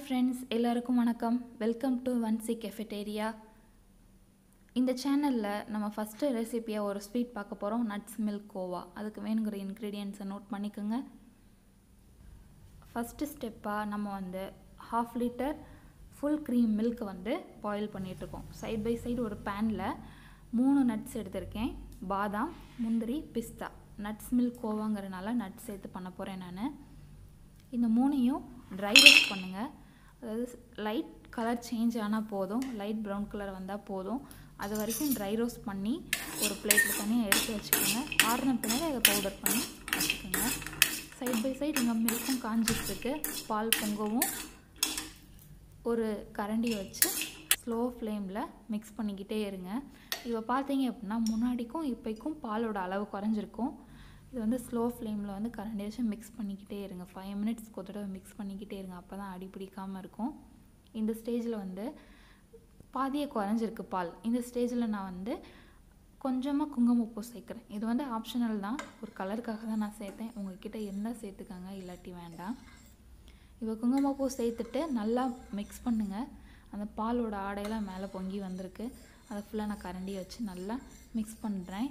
friends எல்லாருக்கும் வணக்கம் welcome to வன்சி கெஃபெட்டேரியா இந்த சேனலில் நம்ம ஃபஸ்ட்டு ரெசிபியாக ஒரு ஸ்வீட் பார்க்க போகிறோம் நட்ஸ் மில்க் கோவா அதுக்கு வேணுங்கிற இன்க்ரீடியன்ஸை நோட் பண்ணிக்கோங்க ஃபஸ்ட்டு ஸ்டெப்பாக நம்ம வந்து half litre full cream milk வந்து பாயில் பண்ணிகிட்ருக்கோம் சைட் பை சைடு ஒரு பேனில் மூணு நட்ஸ் எடுத்திருக்கேன் பாதாம் முந்திரி பிஸ்தா நட்ஸ் மில்க் கோவாங்கிறனால நட்ஸ் சேர்த்து பண்ண போகிறேன் நான் இந்த மூணையும் ட்ரை ரோஸ்ட் பண்ணுங்கள் அதாவது லைட் கலர் சேஞ்ச் ஆனால் போதும் லைட் ப்ரௌன் கலர் வந்தால் போதும் அது வரைக்கும் ட்ரை ரோஸ்ட் பண்ணி ஒரு பிளேட்டில் தனியாக எடுத்து வச்சுக்கோங்க ஆறின பின்னாடி அதை பவுடர் பண்ணி வச்சுக்கோங்க சைட் பை சைடு இங்கே மில்க்கும் காஞ்சிட்ருக்கு பால் பொங்கவும் ஒரு கரண்டி வச்சு ஸ்லோ ஃப்ளேமில் மிக்ஸ் பண்ணிக்கிட்டே இருங்க இப்போ பார்த்தீங்க அப்படின்னா முன்னாடிக்கும் இப்போக்கும் பாலோட அளவு குறைஞ்சிருக்கும் இது வந்து ஸ்லோ ஃப்ளேமில் வந்து கரண்டி வச்சு மிக்ஸ் பண்ணிக்கிட்டே இருங்க ஃபைவ் மினிட்ஸ்க்கு ஒரு தடவை மிக்ஸ் பண்ணிக்கிட்டே இருங்க அப்போ தான் அடி பிடிக்காமல் இருக்கும் இந்த ஸ்டேஜில் வந்து பாதியே குறைஞ்சிருக்கு பால் இந்த ஸ்டேஜில் நான் வந்து கொஞ்சமாக குங்குமப்பூ சேர்க்குறேன் இது வந்து ஆப்ஷனல் தான் ஒரு கலருக்காக தான் நான் சேர்த்தேன் உங்ககிட்ட என்ன சேர்த்துக்காங்க இல்லாட்டி வேண்டாம் இப்போ குங்குமப்பூ சேர்த்துட்டு நல்லா மிக்ஸ் பண்ணுங்கள் அந்த பாலோட ஆடையெல்லாம் மேலே பொங்கி வந்திருக்கு அதை ஃபுல்லாக நான் கரண்டி வச்சு நல்லா மிக்ஸ் பண்ணுறேன்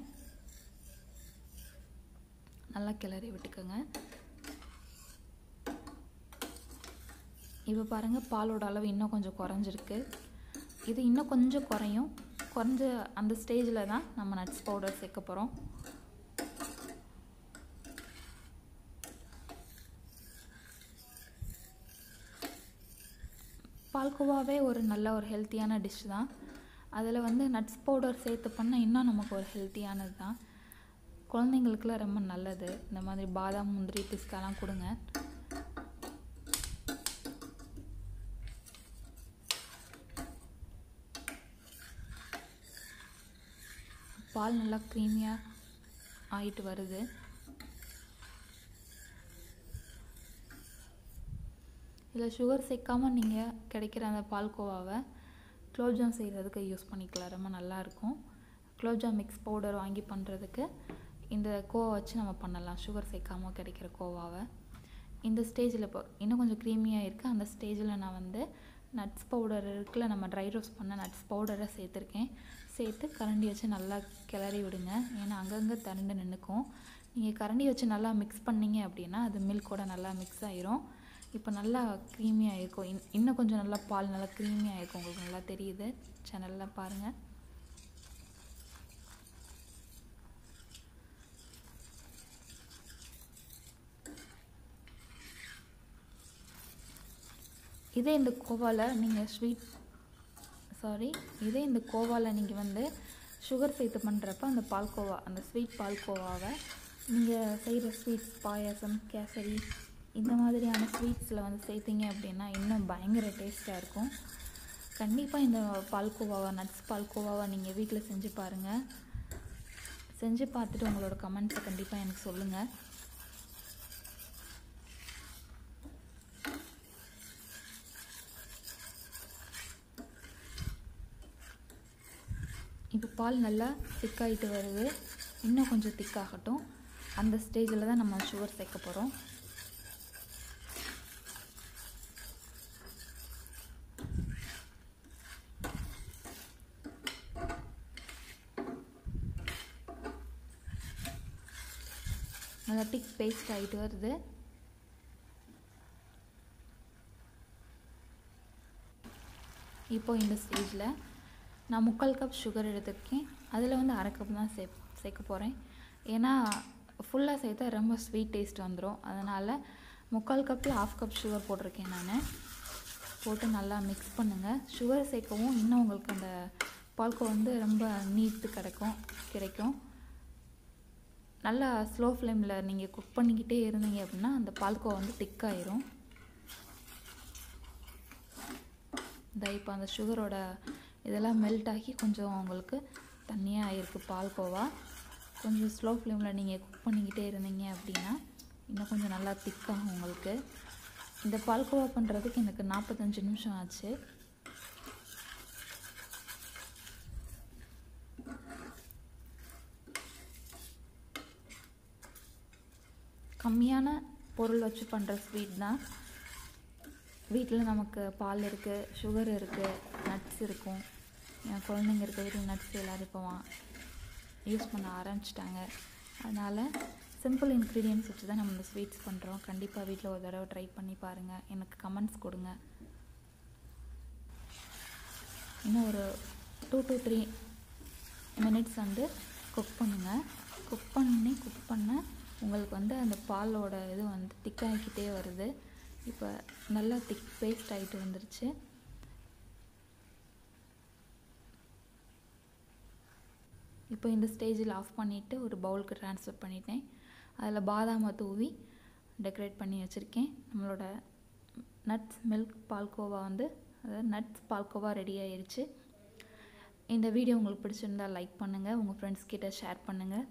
நல்லா கிளறி விட்டுக்கோங்க இப்போ பாருங்கள் பாலோட அளவு இன்னும் கொஞ்சம் குறைஞ்சிருக்கு இது இன்னும் கொஞ்சம் குறையும் குறைஞ்ச அந்த ஸ்டேஜில் தான் நம்ம நட்ஸ் பவுடர் சேர்க்க போகிறோம் பால்கோவாவே ஒரு நல்ல ஒரு ஹெல்த்தியான டிஷ் தான் அதில் வந்து நட்ஸ் பவுடர் சேர்த்து பண்ணால் இன்னும் நமக்கு ஒரு ஹெல்த்தியானது தான் குழந்தைங்களுக்குலாம் ரொம்ப நல்லது இந்த மாதிரி பாதாம் முந்திரி பிஸ்தாலாம் கொடுங்க பால் நல்லா க்ரீமியாக ஆகிட்டு வருது இதில் சுகர் சேர்க்காமல் நீங்கள் கிடைக்கிற அந்த பால்கோவாவை குலோப்ஜாம் செய்கிறதுக்கு யூஸ் பண்ணிக்கலாம் ரொம்ப நல்லாயிருக்கும் குலோப்ஜாம் மிக்ஸ் பவுடர் வாங்கி பண்ணுறதுக்கு இந்த கோவா வச்சு நம்ம பண்ணலாம் சுகர் சேர்க்காமல் கிடைக்கிற கோவாவை இந்த ஸ்டேஜில் இப்போ இன்னும் கொஞ்சம் க்ரீமியாக இருக்குது அந்த ஸ்டேஜில் நான் வந்து நட்ஸ் பவுடர் இருக்குல்ல நம்ம ட்ரை ரோஸ்ட் பண்ண நட்ஸ் பவுடரை சேர்த்துருக்கேன் சேர்த்து கரண்டி வச்சு நல்லா கிளறி விடுங்க ஏன்னா அங்கங்கே திரண்டு நின்றுக்கும் நீங்கள் கரண்டி வச்சு நல்லா மிக்ஸ் பண்ணிங்க அப்படின்னா அது மில்கோட நல்லா மிக்ஸ் ஆயிரும் இப்போ நல்லா க்ரீமியாக இருக்கும் இன் இன்னும் கொஞ்சம் நல்லா பால் நல்லா க்ரீமியாக இருக்கும் உங்களுக்கு நல்லா தெரியுது சேனலில் பாருங்கள் இதே இந்த கோவாவில் நீங்கள் ஸ்வீட் சாரி இதே இந்த கோவாவில் நீங்கள் வந்து சுகர் சேர்த்து பண்ணுறப்ப அந்த பால்கோவா அந்த ஸ்வீட் பால்கோவாவை நீங்கள் செய்கிற ஸ்வீட்ஸ் பாயாசம் கேசரி இந்த மாதிரியான ஸ்வீட்ஸில் வந்து சேர்த்திங்க அப்படின்னா இன்னும் பயங்கர டேஸ்ட்டாக இருக்கும் கண்டிப்பாக இந்த பால்கோவாவை நட்ஸ் பால்கோவாவை நீங்கள் வீட்டில் செஞ்சு பாருங்கள் செஞ்சு பார்த்துட்டு உங்களோட கமெண்ட்ஸை கண்டிப்பாக எனக்கு சொல்லுங்கள் இப்போ பால் நல்லா திக்காகிட்டு வருது இன்னும் கொஞ்சம் திக்காகட்டும் அந்த ஸ்டேஜில் தான் நம்ம சுகர் சேர்க்க போகிறோம் நல்லா திக் பேஸ்ட் ஆகிட்டு வருது இப்போ இந்த ஸ்டேஜில் நான் முக்கால் கப் சுகர் எடுத்திருக்கேன் அதில் வந்து அரை கப் தான் சே சேர்க்க போகிறேன் ஏன்னா ஃபுல்லாக சேர்த்தா ரொம்ப ஸ்வீட் டேஸ்ட் வந்துடும் அதனால் முக்கால் கப்பில் ஆஃப் கப் சுகர் போட்டிருக்கேன் நான் போட்டு நல்லா மிக்ஸ் பண்ணுங்கள் சுகர் சேர்க்கவும் இன்னும் உங்களுக்கு அந்த பால்கோ வந்து ரொம்ப நீட்டு கிடைக்கும் கிடைக்கும் நல்லா ஸ்லோ ஃப்ளேமில் நீங்கள் குக் பண்ணிக்கிட்டே இருந்தீங்க அப்படின்னா அந்த பால்கோ வந்து திக்காயிரும் இந்த இப்போ அந்த சுகரோட இதெல்லாம் மெல்ட் ஆகி கொஞ்சம் உங்களுக்கு தண்ணியாக ஆகிருக்கு பால்கோவா கொஞ்சம் ஸ்லோ ஃப்ளேமில் நீங்கள் குக் பண்ணிக்கிட்டே இருந்தீங்க அப்படின்னா இன்னும் கொஞ்சம் நல்லா திக்காகும் உங்களுக்கு இந்த பால்கோவா பண்ணுறதுக்கு எனக்கு நாற்பத்தஞ்சு நிமிஷம் ஆச்சு கம்மியான பொருள் வச்சு பண்ணுற ஸ்வீட் தான் வீட்டில் நமக்கு பால் இருக்குது சுகர் இருக்குது நட்ஸ் இருக்கும் என் குழந்தைங்க இருக்க வீட்டில் நட்ஸ் எல்லோரும் இப்போ வா யூஸ் பண்ண ஆரம்பிச்சிட்டாங்க அதனால் சிம்பிள் இன்க்ரீடியன்ஸ் வச்சு தான் நம்ம இந்த ஸ்வீட்ஸ் பண்ணுறோம் கண்டிப்பாக வீட்டில் ஒரு தடவை ட்ரை பண்ணி பாருங்கள் எனக்கு கமெண்ட்ஸ் கொடுங்க இன்னும் ஒரு டூ டு த்ரீ மினிட்ஸ் வந்து குக் பண்ணுங்கள் குக் பண்ணி குக் பண்ண உங்களுக்கு வந்து அந்த பாலோட இது வந்து திக்காகிக்கிட்டே வருது இப்போ நல்லா திக் பேஸ்ட் ஆகிட்டு வந்துருச்சு இப்போ இந்த ஸ்டேஜில் ஆஃப் பண்ணிவிட்டு ஒரு பவுலுக்கு ட்ரான்ஸ்ஃபர் பண்ணிட்டேன் அதில் பாதாமை தூவி டெக்கரேட் பண்ணி வச்சுருக்கேன் நம்மளோட நட்ஸ் மில்க் பால்கோவா வந்து அதாவது நட்ஸ் பால்கோவா ரெடி ஆயிருச்சு இந்த வீடியோ உங்களுக்கு பிடிச்சிருந்தா லைக் பண்ணுங்கள் உங்கள் ஃப்ரெண்ட்ஸ் கிட்ட ஷேர் பண்ணுங்கள்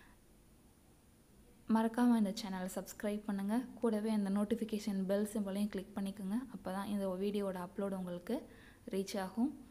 மறக்காமல் இந்த சேனலை சப்ஸ்கிரைப் பண்ணுங்கள் கூடவே அந்த நோட்டிஃபிகேஷன் பெல் சிம்பிளையும் கிளிக் பண்ணிக்கோங்க அப்போ தான் இந்த வீடியோவோட அப்லோடு உங்களுக்கு ரீச் ஆகும்